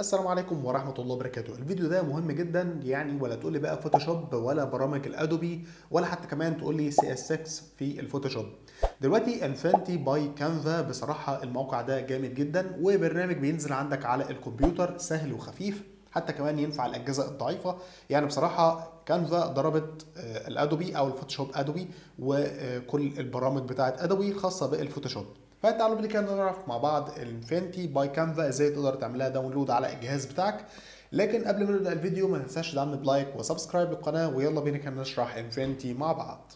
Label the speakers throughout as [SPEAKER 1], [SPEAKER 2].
[SPEAKER 1] السلام عليكم ورحمة الله وبركاته الفيديو ده مهم جدا يعني ولا تقول لي بقى فوتوشوب ولا برامج الادوبي ولا حتى كمان تقول لي سي اس 6 في الفوتوشوب دلوقتي انفينيتي باي كانفا بصراحة الموقع ده جامد جدا وبرنامج بينزل عندك على الكمبيوتر سهل وخفيف حتى كمان ينفع الاجهزه الضعيفه يعني بصراحه كانفا ضربت آه، الادوبي او الفوتوشوب ادوبي وكل البرامج بتاعت ادوبي الخاصه بالفوتوشوب فتعالوا بينا كده نعرف مع بعض الانفينيتي باي كانفا ازاي تقدر تعملها داونلود على الجهاز بتاعك لكن قبل ما نبدا الفيديو ما تنساش تدعمني بلايك وسبسكرايب للقناه ويلا بينا كده نشرح انفينيتي مع بعض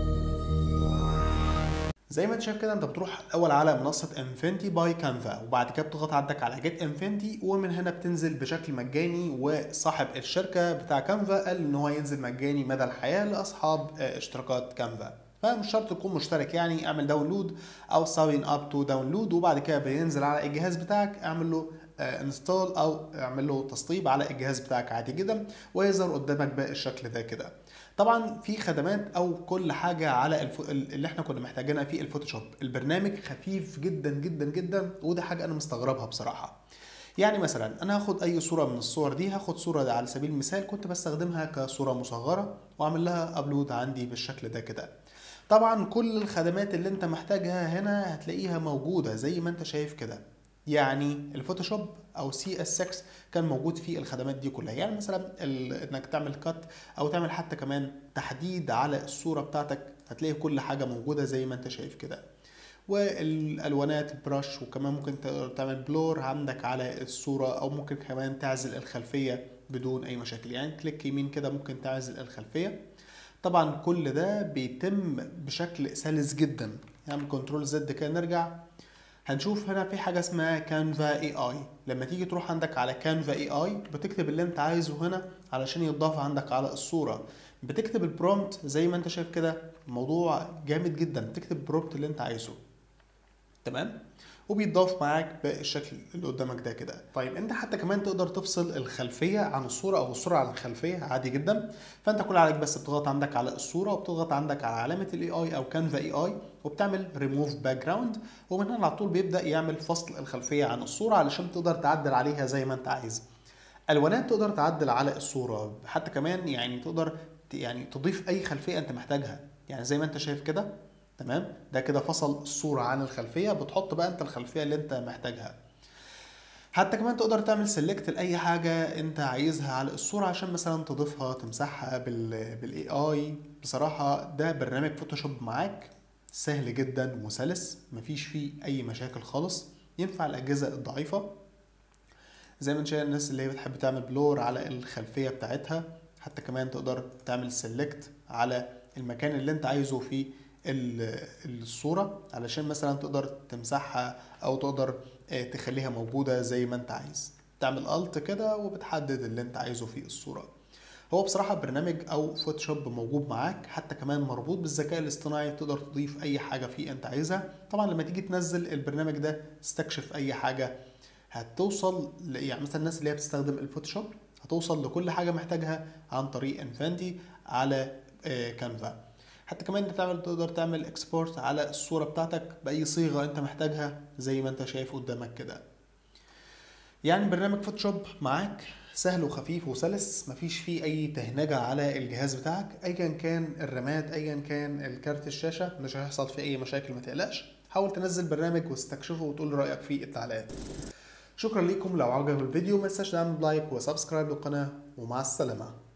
[SPEAKER 1] زي ما انت شايف كده انت بتروح الاول على منصه انفينيتي باي كانفا وبعد كده بتضغط عندك على جيت انفينيتي ومن هنا بتنزل بشكل مجاني وصاحب الشركه بتاع كانفا قال ان هو ينزل مجاني مدى الحياه لاصحاب اه، اشتراكات كانفا فمش شرط تكون مشترك يعني اعمل داونلود او ساين اب تو داونلود وبعد كده بينزل على الجهاز بتاعك اعمل له انستول او اعمل له تسطيب على الجهاز بتاعك عادي جدا ويظهر قدامك بالشكل ده كده طبعا في خدمات او كل حاجه على الف... اللي احنا كنا محتاجينها في الفوتوشوب البرنامج خفيف جدا جدا جدا وده حاجه انا مستغربها بصراحه يعني مثلا انا هاخد اي صوره من الصور دي هاخد صوره دي على سبيل المثال كنت بستخدمها كصوره مصغره واعمل لها ابلود عندي بالشكل ده كده طبعا كل الخدمات اللي انت محتاجها هنا هتلاقيها موجوده زي ما انت شايف كده يعني الفوتوشوب او سي اس 6 كان موجود فيه الخدمات دي كلها يعني مثلا ال- انك تعمل كات او تعمل حتى كمان تحديد على الصوره بتاعتك هتلاقي كل حاجه موجوده زي ما انت شايف كده والالوانات البرش وكمان ممكن تقدر تعمل بلور عندك على الصوره او ممكن كمان تعزل الخلفيه بدون اي مشاكل يعني كليك يمين كده ممكن تعزل الخلفيه طبعا كل ده بيتم بشكل سلس جدا يعني كنترول زد كده نرجع هنشوف هنا في حاجه اسمها كانفا اي اي لما تيجي تروح عندك على كانفا اي اي بتكتب اللي انت عايزه هنا علشان يتضاف عندك على الصوره بتكتب البرومبت زي ما انت شايف كده الموضوع جامد جدا تكتب البرومبت اللي انت عايزه تمام وبيتضاف معاك بالشكل اللي قدامك ده كده طيب انت حتى كمان تقدر تفصل الخلفيه عن الصوره او الصوره عن الخلفيه عادي جدا فانت كل عليك بس بتضغط عندك على الصوره وبتضغط عندك على علامه الاي اي او كانفا اي اي وبتعمل ريموف باك جراوند ومن هنا على طول بيبدا يعمل فصل الخلفيه عن الصوره علشان تقدر تعدل عليها زي ما انت عايز الوانات تقدر تعدل على الصوره حتى كمان يعني تقدر ت- يعني تضيف اي خلفيه انت محتاجها يعني زي ما انت شايف كده تمام ده كده فصل الصوره عن الخلفيه بتحط بقى انت الخلفيه اللي انت محتاجها حتى كمان تقدر تعمل سيلكت لاي حاجه انت عايزها على الصوره عشان مثلا تضيفها تمسحها بال بالاي اي بصراحه ده برنامج فوتوشوب معاك سهل جدا وسلس مفيش فيه اي مشاكل خالص ينفع الاجهزه الضعيفه زي ما انت شايف الناس اللي هي بتحب تعمل بلور على الخلفيه بتاعتها حتى كمان تقدر تعمل سيلكت على المكان اللي انت عايزه في ال- الصوره علشان مثلا تقدر تمسحها او تقدر آه، تخليها موجوده زي ما انت عايز تعمل الت كده وبتحدد اللي انت عايزه في الصوره هو بصراحة برنامج أو فوتوشوب موجود معاك حتى كمان مربوط بالذكاء الاصطناعي تقدر تضيف أي حاجة فيه أنت عايزها طبعا لما تيجي تنزل البرنامج ده تستكشف أي حاجة هتوصل ل- يعني مثلا الناس اللي هي بتستخدم الفوتوشوب هتوصل لكل حاجة محتاجها عن طريق انفانتي على آه، كانفا حتى كمان انت تعمل تقدر تعمل اكسبورت على الصورة بتاعتك بأي صيغة انت محتاجها زي ما انت شايف قدامك كده يعني برنامج فوتوشوب معاك سهل وخفيف وسلس مفيش فيه اي تهنجة على الجهاز بتاعك ايا كان الرامات ايا كان الكارت الشاشة مش هيحصل فيه اي مشاكل ما تقلقش حاول تنزل برنامج واستكشفه وتقول رأيك في التعليقات شكرا لكم لو عجبك الفيديو ما تنساش تعمل لايك وسبسكرايب للقناة ومع السلامة